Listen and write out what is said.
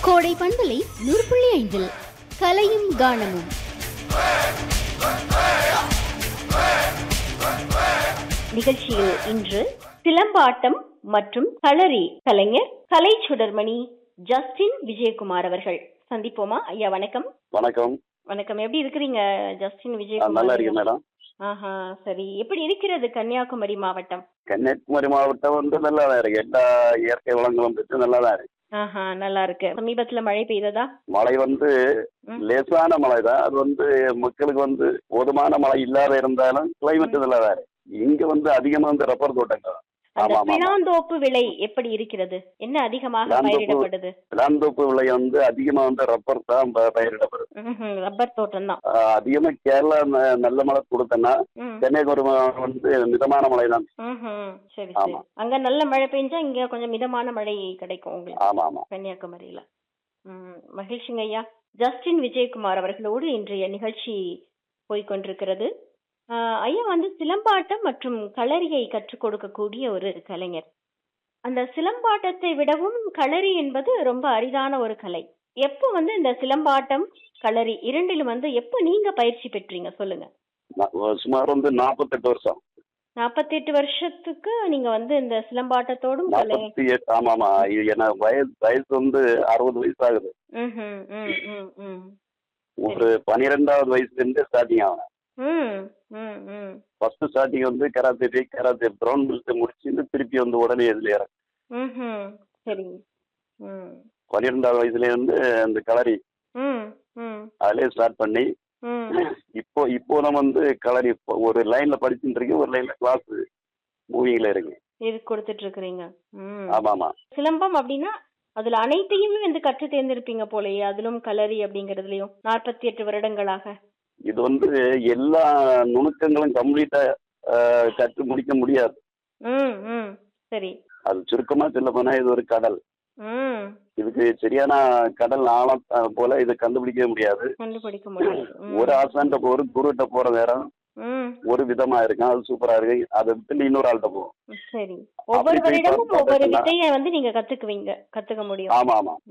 கோடை பண்பலை நூறு புள்ளி ஐந்தில் கலையும் கானமும் நிகழ்ச்சியில் இன்று சிலம்பாட்டம் மற்றும் களரி கலைஞர் கலை சுடர்மணி ஜஸ்டின் விஜயகுமார் அவர்கள் சந்திப்போமா ஐயா வணக்கம் வணக்கம் வணக்கம் எப்படி இருக்கிறீங்க ஜஸ்டின் ஆ, விஜயகுமார் நல்லா ஐயா? இருக்கு மேடம் ஆஹா சரி எப்படி இருக்கிறது கன்னியாகுமரி மாவட்டம் கன்னியாகுமரி மாவட்டம் வந்து நல்லா தான் இருக்கு எல்லா இயற்கை வளங்களும் பெற்று நல்லா தான் இருக்கு ஆஹா நல்லா இருக்கு சமீபத்துல மழை பெய்ததா மழை வந்து ம். லேசான மழை தான் அது வந்து மக்களுக்கு வந்து போதுமான மழை இல்லாத இருந்தாலும் கிளைமேட் நல்லா தான் இருக்கு இங்க வந்து அதிகமா வந்து ரப்பர் தோட்டங்கள் தான். அந்த ஆமா, ஆமா, ஆமா. பிளாந்தோப்பு விலை எப்படி இருக்கிறது என்ன அதிகமாக பிளாந்தோப்பு- பயிரிடப்படுது பிளாந்தோப்பு விலை வந்து அதிகமா வந்து ரப்பர் தான் ப- பயிரிடப்படுது ம்ஹும், ரப்பர் தோட்டம் தான் ஆ, அதிகமா கேரளா ந- நல்ல மழை கொடுத்தனா கன்னியாகுமரி மாவட்டம் வந்து மிதமான மழை தான் சரி சரி ஆமா. அங்க நல்ல மழை பெஞ்சா இங்க கொஞ்சம் மிதமான மழை கிடைக்கும் உங்களுக்கு ஆமா ஆமா கன்னியாகுமரியில ம், மகிழ்ச்சிங்க ஐயா ஜஸ்டின் விஜயகுமார் அவர்களோடு இன்றைய நிகழ்ச்சி போய்கொண்டிருக்கிறது ஆஹ், ஐயா வந்து சிலம்பாட்டம் மற்றும் களரியை கற்றுக் கொடுக்கக்கூடிய ஒரு கலைஞர் அந்த சிலம்பாட்டத்தை விடவும் களரி என்பது ரொம்ப அரிதான ஒரு கலை எப்போ வந்து இந்த சிலம்பாட்டம் களரி இரண்டிலும் வந்து எப்போ நீங்க பயிற்சி பெற்றீங்க சொல்லுங்க நா- சுமார் வந்து நாற்பத்தெட்டு வருஷம் நாற்பத்தெட்டு வருஷத்துக்கு நீங்க வந்து இந்த சிலம்பாட்டத்தோடும் கலை நாற்பத்தி எட்டு ஆமா ஆமா இது என்ன வயசு வயசு வந்து அறுபது வயசு ஆகுது ம்ஹும், ம், ம், ம். ஒரு பனிரெண்டாவது வயசுல இருந்து ஸ்டார்டிங் ஆகும் ம், ம், ம். ஃபர்ஸ்ட் ஸ்டார்டிங் வந்து கராத்தே போய் கராத்தே ப்ரௌன் பெல்ட் முடிச்சுட்டு திருப்பி வந்து உடனே இதுல இறங்கு ம்ஹும். சரிங்க ம் பன்னிரெண்டாவது வயசுல இருந்து அந்த கலரி ம் ம் அதுலயே ஸ்டார்ட் பண்ணி ம் இப்போ இப்போ நம்ம வந்து கலரி இப்போ ஒரு லைன்ல படிச்சுட்டு இருக்கு ஒரு லைன்ல கிளாஸ் மூவிங்ல இருக்கு இது கொடுத்துட்டு இருக்கிறீங்க ம் ஆமா ஆமா சிலம்பம் அப்படின்னா அதுல அனைத்தையுமே வந்து கற்று தேர்ந்திருப்பீங்க போலயே அதிலும் கலரி அப்படிங்கறதுலயும் நாற்பத்தி எட்டு வருடங்களாக இது வந்து எல்லா நுணுக்கங்களும் கம்ப்ளீட்டா கற்று முடிக்க முடியாது ம் ம் சரி அது சுருக்கமா சொல்ல போனா இது ஒரு கடல் ம் இதுக்கு சரியான கடல் ஆழம் அஹ், போல இதை கண்டுபிடிக்கவே முடியாது கண்டுபிடிக்க முடியும் ம். ஒரு ஆசான்ட்ட போற குருகிட்ட போற நேரம் ம் ஒரு விதமா இருக்கும் அது சூப்பரா இருக்கு அதை விட்டு இன்னொரு ஆள்கிட்ட போகும் சரி ஒவ்வொரு போய் வருடமும் பார்த்தா ஒவ்வொரு பார்த்தீங்கன்னா- வித்தையை வந்து நீங்க கத்துக்குவீங்க கத்துக்க முடியும் ஆமா ஆமா